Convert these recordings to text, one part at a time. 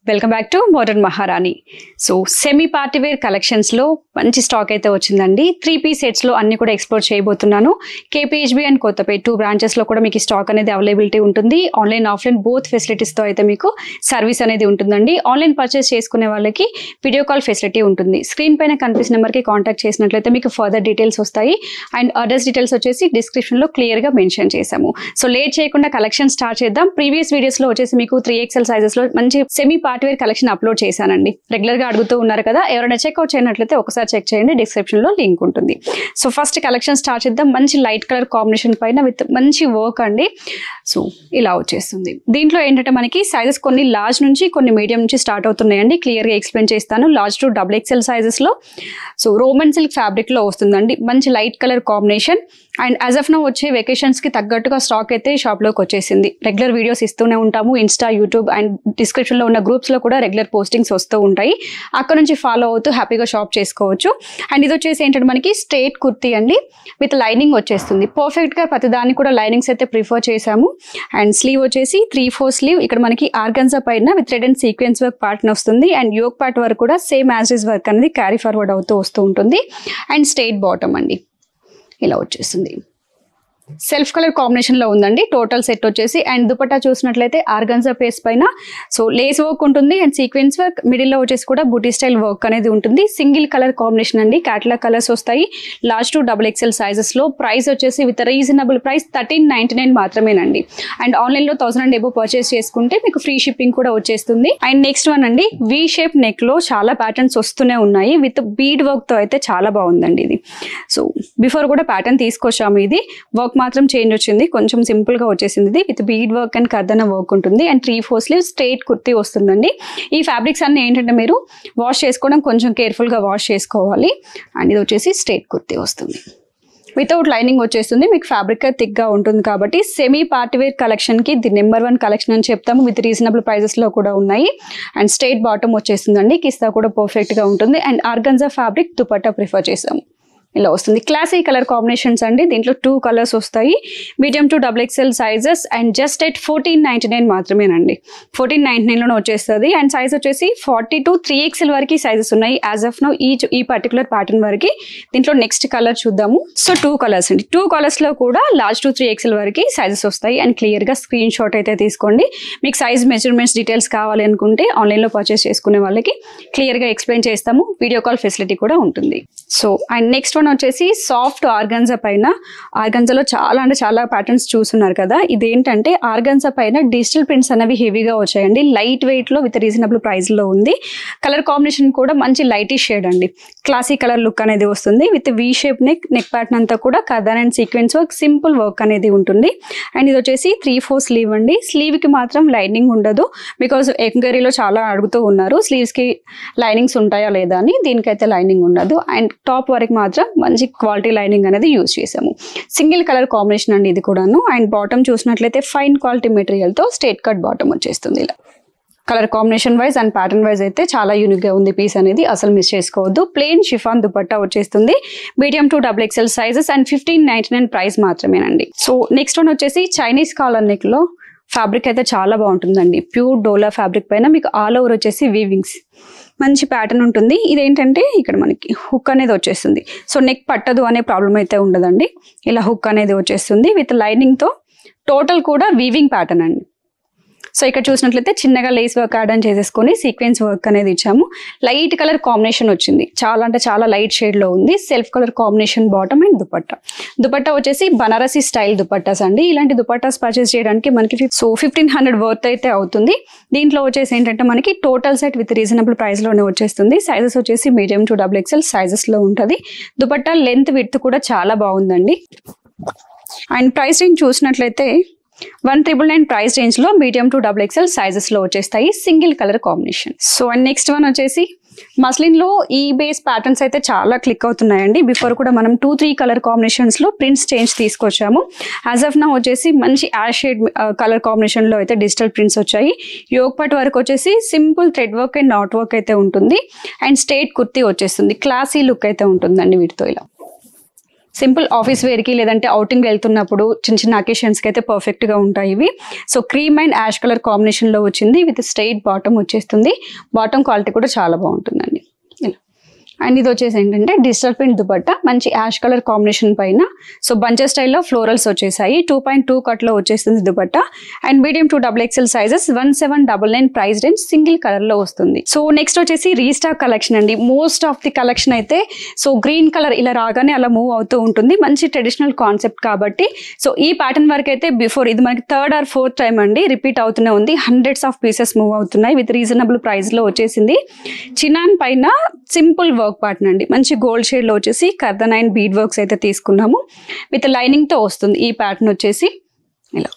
welcome back to modern Maharani so semi party wear కలెక్షన్స్లో మంచి stock అయితే వచ్చిందండి త్రీ పీస్ సెట్స్లో అన్ని కూడా ఎక్స్ప్లోర్ చేయబోతున్నాను కేపీహెచ్బి అండ్ కొత్తపేట టూ బ్రాంచెస్లో కూడా మీకు ఈ స్టాక్ అనేది అవైలబిలిటీ ఉంటుంది ఆన్లైన్ ఆఫ్లైన్ బోత్ ఫెసిలిటీస్తో అయితే మీకు సర్వీస్ అనేది ఉంటుందండి ఆన్లైన్ పర్చేస్ చేసుకునే వాళ్ళకి వీడియో కాల్ ఫెసిలిటీ ఉంటుంది స్క్రీన్ పైన కనిపిస్తున్న నెంబర్కి కాంటాక్ట్ చేసినట్లయితే మీకు ఫర్దర్ డీటెయిల్స్ వస్తాయి అండ్ అడ్రస్ డీటెయిల్స్ వచ్చేసి డిస్క్రిప్షన్లో క్లియర్గా మెన్షన్ చేశాము సో లేట్ చేయకుండా కలెక్షన్ స్టార్ట్ చేద్దాం ప్రీవియస్ వీడియోస్లో వచ్చేసి మీకు త్రీ ఎక్సెల్ సైజెస్లో మంచి సెమీ పార్టీవేర్ కలెక్షన్ అప్లోడ్ చేశానండి రెగ్యులర్గా అడుగుతూ ఉన్నారు కదా ఎవరైనా చెక్అవుట్ చేయనట్లయితే ఒకసారి చెక్ చేయండి డిస్క్రిప్షన్లో లింక్ ఉంటుంది సో ఫస్ట్ కలెక్షన్ స్టార్ట్ చేద్దాం మంచి లైట్ కలర్ కాంబినేషన్ పైన విత్ మంచి వర్క్ అండి సో ఇలా వచ్చేస్తుంది దీంట్లో ఏంటంటే మనకి సైజెస్ కొన్ని లార్జ్ నుంచి కొన్ని మీడియం నుంచి స్టార్ట్ అవుతున్నాయండి క్లియర్గా ఎక్స్ప్లెయిన్ చేస్తాను లార్జ్ టు డబుల్ ఎక్సెల్ సైజెస్లో సో రోమన్ సిల్క్ ఫ్యాబ్రిక్లో వస్తుందండి మంచి light colour combination and as of now వచ్చే వెకేషన్స్కి తగ్గట్టుగా స్టాక్ అయితే షాప్లోకి వచ్చేసింది రెగ్యులర్ వీడియోస్ ఇస్తూనే ఉంటాము ఇన్స్టా యూట్యూబ్ అండ్ డిస్క్రిప్షన్లో ఉన్న గ్రూప్స్లో కూడా రెగ్యులర్ పోస్టింగ్స్ వస్తూ ఉంటాయి అక్కడ నుంచి ఫాలో అవుతూ హ్యాపీగా షాప్ చేసుకోవచ్చు అండ్ ఇది వచ్చేసి ఏంటంటే మనకి స్ట్రేట్ కుర్తీ అండి విత్ లైనింగ్ వచ్చేస్తుంది పర్ఫెక్ట్గా ప్రతిదానికి కూడా లైనింగ్స్ అయితే ప్రిఫర్ చేశాము అండ్ స్లీవ్ వచ్చేసి త్రీ ఫోర్ స్లీవ్ ఇక్కడ మనకి ఆర్గన్జా పైన with red and sequence work పార్ట్న వస్తుంది అండ్ యోగ్ పార్ట్ వరకు కూడా సేమ్ యాజ్ ఇస్ వర్క్ అనేది క్యారీ ఫార్వర్డ్ అవుతూ వస్తూ ఉంటుంది అండ్ స్ట్రేట్ బాటమ్ అండి ఇలా వచ్చేస్తుంది సెల్ఫ్ కలర్ కాంబినేషన్లో ఉందండి టోటల్ సెట్ వచ్చేసి అండ్ దుపట్టా చూసినట్లయితే ఆర్గన్జా పేస్ పైన సో లేస్ వర్క్ ఉంటుంది అండ్ సీక్వెన్స్ వర్క్ మిడిల్లో వచ్చేసి కూడా బుటీ స్టైల్ వర్క్ అనేది ఉంటుంది సింగిల్ కలర్ కాంబినేషన్ అండి క్యాటలాగ్ కలర్స్ వస్తాయి లాస్ట్ టు డబుల్ ఎక్సెల్ సైజెస్లో ప్రైస్ వచ్చేసి with reasonable price thirteen ninety nine మాత్రమేనండి అండ్ ఆన్లైన్లో థౌసండ్ అండ్ ఎబో పర్చేస్ చేసుకుంటే మీకు ఫ్రీ షిప్పింగ్ కూడా వచ్చేస్తుంది అండ్ నెక్స్ట్ వన్ అండి వి షేప్ నెక్లో చాలా ప్యాటర్న్స్ వస్తూనే ఉన్నాయి విత్ బీడ్ వర్క్తో అయితే చాలా బాగుందండి ఇది సో బిఫోర్ కూడా ప్యాటర్న్ తీసుకొచ్చాము ఇది వర్క్ మాత్రం చేంజ్ వచ్చింది కొంచెం సింపుల్ గా వచ్చేసింది ఇది విత్ బీడ్ వర్క్ అండ్ కర్దన వర్క్ ఉంటుంది and three four sleeve straight kurti వస్తుందండి ఈ ఫ్యాబ్రిక్స్ అన్ని ఏంటంటే మీరు వాష్ చేసుకోవడం కొంచెం కేర్ఫుల్ గా వాష్ చేసుకోవాలి అండ్ ఇది వచ్చేసి స్ట్రైట్ కుర్తీ వస్తుంది వితౌట్ లైనింగ్ వచ్చేస్తుంది మీకు ఫ్యాబ్రిక్ థిక్ గా ఉంటుంది కాబట్టి సెమీ పార్టీవేర్ కలెక్షన్ కి ది నెంబర్ వన్ కలెక్షన్ అని చెప్తాము విత్ రీజనబుల్ ప్రైజెస్ లో కూడా ఉన్నాయి అండ్ స్ట్రైట్ బాటమ్ వచ్చేస్తుందండి కిస్తా కూడా పర్ఫెక్ట్ గా ఉంటుంది and organza fabric dupatta prefer చేసాము ఇలా వస్తుంది క్లాసిక్ కలర్ కాంబినేషన్స్ అండి దీంట్లో టూ కలర్స్ వస్తాయి medium to double XL sizes and just at fourteen ninety nine మాత్రమేనండి ఫోర్టీన్ నైన్టీ నైన్లోనే వచ్చేస్తుంది అండ్ సైజ్ వచ్చేసి ఫార్టీ టు త్రీ ఎక్స్ఎల్ వరకు సైజెస్ ఉన్నాయి యాజ్ ఆఫ్ నో ఈ ఈ పర్టికులర్ ప్యాటర్న్ వరకు దీంట్లో నెక్స్ట్ కలర్ చూద్దాము సో టూ కలర్స్ అండి టూ కలర్స్లో కూడా లాస్ట్ టు త్రీ ఎక్స్ఎల్ వరకు సైజెస్ వస్తాయి అండ్ క్లియర్గా స్క్రీన్ షాట్ అయితే తీసుకోండి మీకు సైజ్ మెజర్మెంట్స్ డీటెయిల్స్ కావాలి అనుకుంటే ఆన్లైన్లో పర్చేస్ చేసుకునే వాళ్ళకి క్లియర్గా ఎక్స్ప్లెయిన్ చేస్తాము వీడియో కాల్ ఫెసిలిటీ కూడా ఉంటుంది సో అండ్ నెక్స్ట్ వన్ వచ్చేసి సాఫ్ట్ ఆర్గన్జా పైన ఆర్గన్జాలో చాలా అంటే చాలా ప్యాటర్న్స్ చూస్తున్నారు కదా ఇదేంటంటే ఆర్గన్జా పైన డిజిటల్ ప్రింట్స్ అనేవి హెవీగా వచ్చాయండి లైట్ వెయిట్లో విత్ రీజనబుల్ ప్రైస్లో ఉంది కలర్ కాంబినేషన్ కూడా మంచి లైటిష్ షేడ్ అండి క్లాసిక్ కలర్ లుక్ అనేది వస్తుంది with V shape neck neck pattern అంతా కూడా కదర్ and sequence work simple work అనేది ఉంటుంది అండ్ ఇది వచ్చేసి త్రీ ఫోర్ స్లీవ్ అండి స్లీవ్కి మాత్రం లైనింగ్ ఉండదు బికాజ్ ఎంక్వైరీలో చాలా అడుగుతూ ఉన్నారు స్లీవ్స్కి లైనింగ్స్ ఉంటాయా లేదా అని దీనికైతే లైనింగ్ ఉండదు అండ్ టాప్ వరకు మాత్రం మంచి క్వాలిటీ లైనింగ్ అనేది యూజ్ చేసాము సింగిల్ కలర్ కాంబినేషన్ అండి ఇది కూడాను అండ్ బాటమ్ చూసినట్లయితే ఫైన్ క్వాలిటీ మెటీరియల్తో స్ట్రేట్ కట్ బాటమ్ వచ్చేస్తుంది ఇలా colour combination wise and pattern wise అయితే చాలా యూనిక్ గా ఉంది పీస్ అనేది అసలు మిస్ చేసుకోవద్దు ప్లెయిన్ షిఫాన్ దుపట్టా వచ్చేస్తుంది medium to double XL sizes and fifteen ninety nine price మాత్రమేనండి సో నెక్స్ట్ వన్ వచ్చేసి చైనీస్ కాలర్ నెక్ లో ఫ్యాబ్రిక్ అయితే చాలా బాగుంటుందండి ప్యూర్ డోలా ఫ్యాబ్రిక్ పైన మీకు ఆల్ ఓవర్ వచ్చేసి వీవింగ్స్ మంచి ప్యాటర్న్ ఉంటుంది ఇదేంటంటే ఇక్కడ మనకి హుక్ అనేది వచ్చేస్తుంది సో నెక్ పట్టదు అనే ప్రాబ్లం అయితే ఉండదండి ఇలా హుక్ అనేది వచ్చేస్తుంది విత్ లైనింగ్తో టోటల్ కూడా వీవింగ్ ప్యాటర్న్ అండి సో ఇక్కడ చూసినట్లయితే చిన్నగా లేస్ వర్క్ యాడ్ అని చేసేసుకొని సీక్వెన్స్ వర్క్ అనేది ఇచ్చాము లైట్ కలర్ కాంబినేషన్ వచ్చింది చాలా అంటే చాలా లైట్ షేడ్లో ఉంది self colour combination bottom and dupatta dupatta వచ్చేసి బనారసి స్టైల్ దుపట్టాస్ అండి ఇలాంటి దుపట్టాస్ పర్చేస్ చేయడానికి మనకి సో ఫిఫ్టీన్ హండ్రెడ్ వర్త్ అయితే అవుతుంది దీంట్లో వచ్చేసి ఏంటంటే మనకి టోటల్ సెట్ విత్ రీజనబుల్ ప్రైస్లోనే వచ్చేస్తుంది సైజెస్ వచ్చేసి మీడియం టు డబుల్ ఎక్స్ఎల్ సైజెస్లో ఉంటుంది దుపట్టా లెంత్ విడ్త్ కూడా చాలా బాగుందండి అండ్ ప్రైస్ రేంజ్ చూసినట్లయితే one triple nine price range లో medium to double XL sizes లో వచ్చేస్తాయి single colour combination so and next one వచ్చేసి మస్లిన్ లో ఈ బేస్ ప్యాటర్న్స్ అయితే చాలా క్లిక్ అవుతున్నాయండి బిఫోర్ కూడా మనం టూ త్రీ కలర్ కాంబినేషన్స్ లో ప్రింట్స్ చేంజ్ తీసుకొచ్చాము యాజ్ ఆఫ్ నా వచ్చేసి మంచి యాష్ షేడ్ కలర్ కాంబినేషన్ లో అయితే డిజిటల్ ప్రింట్స్ వచ్చాయి యోగ్ పట్ వరకు వచ్చేసి simple thread work and knot work అయితే ఉంటుంది అండ్ స్ట్రేట్ కుర్తీ వచ్చేస్తుంది క్లాసీ లుక్ అయితే ఉంటుందండి వీటితో ఇలా సింపుల్ ఆఫీస్ వేర్కి లేదంటే అవుటింగ్ వెళ్తున్నప్పుడు చిన్న చిన్న అకేషన్స్కి అయితే పర్ఫెక్ట్గా ఉంటాయి ఇవి so cream and ash colour కాంబినేషన్లో వచ్చింది విత్ స్ట్రైట్ బాటమ్ వచ్చేస్తుంది బాటమ్ క్వాలిటీ కూడా చాలా బాగుంటుందండి ఇలా అండ్ ఇది వచ్చేసి ఏంటంటే డిజిటల్ ప్రింట్ దుపట్టా మంచి యాష్ కలర్ కాంబినేషన్ పైన సో బంచెస్ స్టైల్లో ఫ్లోరల్స్ వచ్చేసాయి టూ పాయింట్ టూ కట్లో వచ్చేస్తుంది dupatta and medium to double XL sizes one seven double nine price range single కలర్లో వస్తుంది సో నెక్స్ట్ వచ్చేసి రీస్టాక్ కలెక్షన్ అండి మోస్ట్ ఆఫ్ ది కలెక్షన్ అయితే సో గ్రీన్ కలర్ ఇలా రాగానే అలా మూవ్ అవుతూ ఉంటుంది మంచి ట్రెడిషనల్ కాన్సెప్ట్ కాబట్టి సో ఈ ప్యాటర్న్ వరకు అయితే బిఫోర్ ఇది మనకి థర్డ్ ఆర్ ఫోర్త్ టైం అండి రిపీట్ అవుతూనే ఉంది హండ్రెడ్స్ ఆఫ్ పీసెస్ మూవ్ అవుతున్నాయి విత్ రీజనబుల్ ప్రైస్లో వచ్చేసింది చినాన్ పైన సింపుల్ వర్క్ పార్ట్న్ అండి మంచి గోల్డ్ షేడ్లో వచ్చేసి కర్దనైన్ బీడ్ వర్క్స్ అయితే తీసుకున్నాము విత్ లైనింగ్తో వస్తుంది ఈ ప్యాటర్న్ వచ్చేసి ఇలా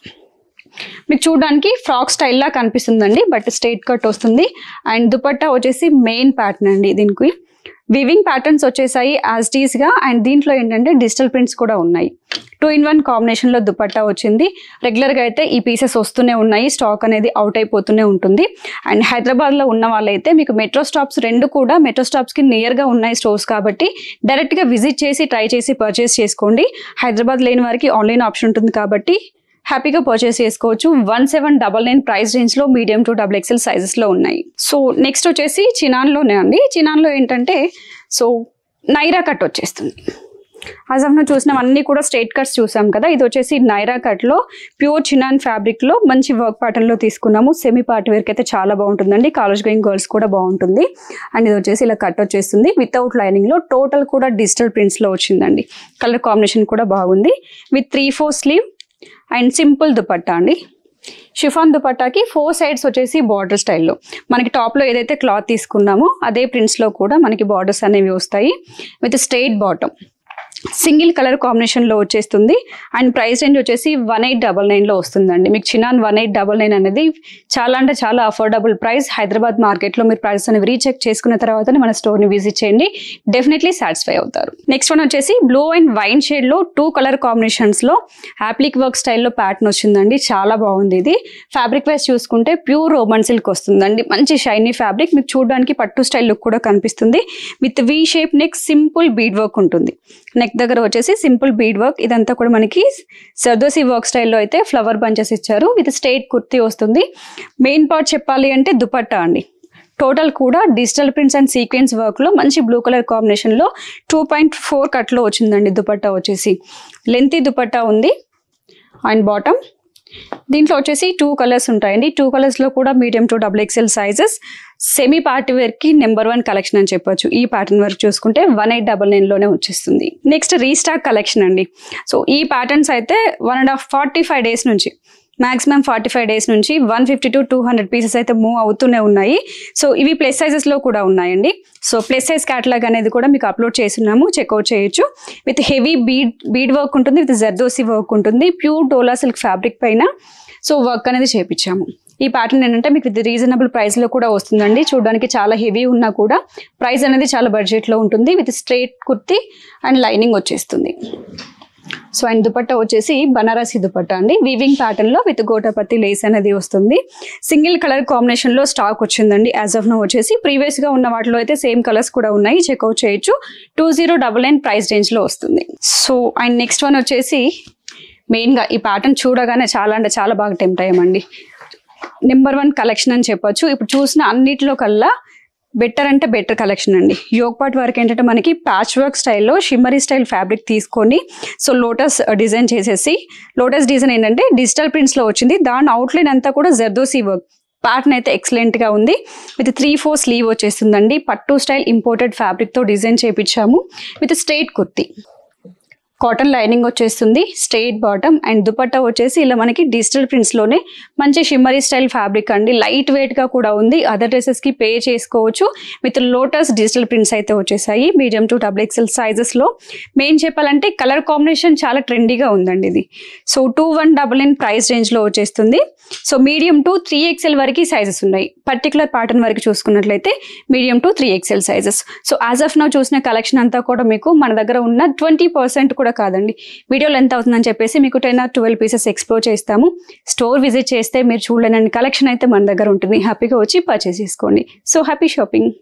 మీకు చూడడానికి ఫ్రాక్ స్టైల్లా కనిపిస్తుందండి బట్ స్ట్రైట్ కట్ వస్తుంది అండ్ దుపట్టా వచ్చేసి మెయిన్ ప్యాటర్న్ అండి దీనికి వివింగ్ ప్యాటర్న్స్ వచ్చేసాయి యాజ్ టీస్గా అండ్ దీంట్లో ఏంటంటే డిజిటల్ ప్రింట్స్ కూడా ఉన్నాయి టూ ఇన్ వన్ కాంబినేషన్లో దుపట్టా వచ్చింది రెగ్యులర్గా అయితే ఈ పీసెస్ వస్తూనే ఉన్నాయి స్టాక్ అనేది అవుట్ అయిపోతూనే ఉంటుంది అండ్ హైదరాబాద్లో ఉన్న వాళ్ళైతే మీకు మెట్రో స్టాప్స్ రెండు కూడా మెట్రో స్టాప్స్కి నియర్గా ఉన్నాయి స్టోర్స్ కాబట్టి డైరెక్ట్గా విజిట్ చేసి ట్రై చేసి పర్చేస్ చేసుకోండి హైదరాబాద్ లేని వారికి ఆన్లైన్ ఆప్షన్ ఉంటుంది కాబట్టి హ్యాపీగా పర్చేస్ చేసుకోవచ్చు one seven double nine price రేంజ్లో మీడియం టు డబుల్ ఎక్సెల్ సైజెస్లో ఉన్నాయి సో నెక్స్ట్ వచ్చేసి చినాన్లోనే అండి చినాన్లో ఏంటంటే సో నైరా కట్ వచ్చేస్తుంది యాజ్ ఆఫ్ చూసిన అన్ని కూడా స్ట్రైట్ కట్స్ చూసాం కదా ఇది వచ్చేసి నైరా కట్లో ప్యూర్ చినాన్ ఫ్యాబ్రిక్లో మంచి వర్క్ ప్యాటర్న్లో తీసుకున్నాము సెమీ పార్ట్ వేర్కి అయితే చాలా బాగుంటుందండి కాలేజ్ గోయింగ్ గర్ల్స్ కూడా బాగుంటుంది అండ్ ఇది వచ్చేసి ఇలా కట్ వచ్చేస్తుంది వితౌట్ లైనింగ్లో టోటల్ కూడా డిజిటల్ ప్రింట్స్లో వచ్చిందండి కలర్ కాంబినేషన్ కూడా బాగుంది with three four sleeve and simple dupatta అండి షిఫాన్ దుపట్టాకి ఫోర్ సైడ్స్ వచ్చేసి బార్డర్ స్టైల్లో మనకి టాప్లో ఏదైతే క్లాత్ తీసుకున్నామో అదే ప్రింట్స్లో కూడా మనకి బార్డర్స్ అనేవి వస్తాయి with straight bottom single colour కాంబినేషన్లో వచ్చేస్తుంది అండ్ ప్రైస్ రేంజ్ వచ్చేసి వన్ ఎయిట్ డబల్ నైన్లో వస్తుందండి మీకు chinon one eight double nine అనేది చాలా అంటే చాలా అఫోర్డబుల్ ప్రైస్ హైదరాబాద్ మార్కెట్లో మీరు ప్రైస్ అనేవి రీచెక్ చేసుకున్న తర్వాతనే మన స్టోర్ని విజిట్ చేయండి డెఫినెట్లీ సాటిస్ఫై అవుతారు నెక్స్ట్ వన్ వచ్చేసి బ్లూ అండ్ వైన్ షేడ్లో టూ కలర్ కాంబినేషన్స్లో యాప్లిక్ వర్క్ స్టైల్లో ప్యాటర్న్ వచ్చిందండి చాలా బాగుంది ఇది ఫ్యాబ్రిక్ వైజ్ చూసుకుంటే ప్యూర్ రోమన్ సిల్క్ వస్తుందండి మంచి షైనీ ఫ్యాబ్రిక్ మీకు చూడడానికి పట్టు స్టైల్ లుక్ కూడా కనిపిస్తుంది with V shape neck simple bead work ఉంటుంది నెక్ దగ్గర వచ్చేసి సింపుల్ బీడ్ వర్క్ ఇదంతా కూడా మనకి సర్దోసి వర్క్ స్టైల్లో అయితే ఫ్లవర్ బంచెస్ ఇచ్చారు విత్ స్ట్రైట్ కుర్తీ వస్తుంది మెయిన్ పార్ట్ చెప్పాలి అంటే దుపట్టా అండి టోటల్ కూడా డిజిటల్ ప్రింట్స్ అండ్ సీక్వెన్స్ వర్క్లో మంచి బ్లూ కలర్ కాంబినేషన్లో టూ పాయింట్ ఫోర్ కట్లో వచ్చిందండి దుపట్టా వచ్చేసి లెంతీ దుపట్టా ఉంది అండ్ బాటమ్ దీంట్లో వచ్చేసి టూ కలర్స్ ఉంటాయండి టూ కలర్స్లో కూడా medium to double XL sizes semi party వేర్కి నెంబర్ వన్ కలెక్షన్ అని చెప్పొచ్చు ఈ ప్యాటర్న్ వర్క్ చూసుకుంటే వన్ ఎయిట్ డబల్ నైన్లోనే వచ్చేస్తుంది నెక్స్ట్ రీస్టాక్ కలెక్షన్ అండి సో ఈ ప్యాటర్న్స్ అయితే one and half forty five days నుంచి మాక్సిమం ఫార్టీ ఫైవ్ డేస్ నుంచి one fifty to two hundred pieces అయితే మూవ్ అవుతూనే ఉన్నాయి సో ఇవి ప్లస్ సైజెస్లో కూడా ఉన్నాయండి సో ప్లస్ సైజ్ క్యాటలాగ్ అనేది కూడా మీకు అప్లోడ్ చేస్తున్నాము చెక్అవుట్ చేయొచ్చు with heavy bead bead work ఉంటుంది విత్ జర్దోసి వర్క్ ఉంటుంది ప్యూర్ డోలా సిల్క్ ఫ్యాబ్రిక్ పైన సో వర్క్ అనేది చేపించాము ఈ ప్యాటర్న్ ఏంటంటే మీకు విత్ రీజనబుల్ ప్రైస్లో కూడా వస్తుందండి చూడడానికి చాలా హెవీ ఉన్నా కూడా ప్రైస్ అనేది చాలా బడ్జెట్లో ఉంటుంది with straight kurti and lining వచ్చేస్తుంది సో అండ్ దుపట్టా వచ్చేసి బనారసి దుపట్టా అండి వీవింగ్ ప్యాటర్న్ లో విత్ గోటాపత్తి లేస్ అనేది వస్తుంది సింగిల్ కలర్ కాంబినేషన్ లో స్టాక్ వచ్చిందండి యాజ్ ఆఫ్ నో వచ్చేసి ప్రీవియస్ గా ఉన్న వాటిలో అయితే సేమ్ కలర్స్ కూడా ఉన్నాయి చెక్అవుట్ చేయొచ్చు two zero double nine price range లో వస్తుంది సో అండ్ నెక్స్ట్ వన్ వచ్చేసి మెయిన్ గా ఈ ప్యాటర్న్ చూడగానే చాలా అంటే చాలా బాగా టెంప్ట్ అయ్యామండి నెంబర్ వన్ కలెక్షన్ అని చెప్పొచ్చు ఇప్పుడు చూసిన అన్నిటిలో కల్లా బెటర్ అంటే బెటర్ కలెక్షన్ అండి యోగ్ పార్ట్ వరకు ఏంటంటే మనకి ప్యాచ్ వర్క్ స్టైల్లో షిమ్మరీ స్టైల్ ఫ్యాబ్రిక్ తీసుకొని సో లోటస్ డిజైన్ చేసేసి లోటస్ డిజైన్ ఏంటంటే డిజిటల్ ప్రింట్స్లో వచ్చింది దాని అవుట్లైన్ అంతా కూడా జర్దోసి వర్క్ ప్యాటర్న్ అయితే ఎక్సలెంట్గా ఉంది విత్ త్రీ ఫోర్ స్లీవ్ వచ్చేస్తుందండి పట్టు స్టైల్ ఇంపోర్టెడ్ ఫ్యాబ్రిక్తో డిజైన్ చేయించాము with straight kurti cotton lining వచ్చేస్తుంది స్ట్రైట్ బాటమ్ అండ్ దుపట్టా వచ్చేసి ఇలా మనకి డిజిటల్ ప్రింట్స్లోనే మంచి షిమ్మరీ స్టైల్ ఫ్యాబ్రిక్ అండి లైట్ వెయిట్గా కూడా ఉంది అదర్ డ్రెస్సెస్కి పే చేసుకోవచ్చు విత్ లోటస్ డిజిటల్ ప్రింట్స్ అయితే వచ్చేసాయి మీడియం టు డబుల్ ఎక్సెల్ సైజెస్లో మెయిన్ చెప్పాలంటే కలర్ కాంబినేషన్ చాలా ట్రెండీగా ఉందండి ఇది so two one double nine price రేంజ్లో వచ్చేస్తుంది so medium to three XL వరకు సైజెస్ ఉన్నాయి పర్టికులర్ ప్యాటర్న్ వరకు చూసుకున్నట్లయితే medium to three XL sizes so as of now చూసిన కలెక్షన్ అంతా కూడా మీకు మన దగ్గర ఉన్న ట్వంటీ పర్సెంట్ కూడా కాదండి వీడియోలో ఎంత అవుతుందని చెప్పేసి మీకు ten or twelve pieces explore చేస్తాము స్టోర్ విజిట్ చేస్తే మీరు చూడలేనని కలెక్షన్ అయితే మన దగ్గర ఉంటుంది హ్యాపీగా వచ్చి పర్చేస్ చేసుకోండి సో హ్యాపీ షాపింగ్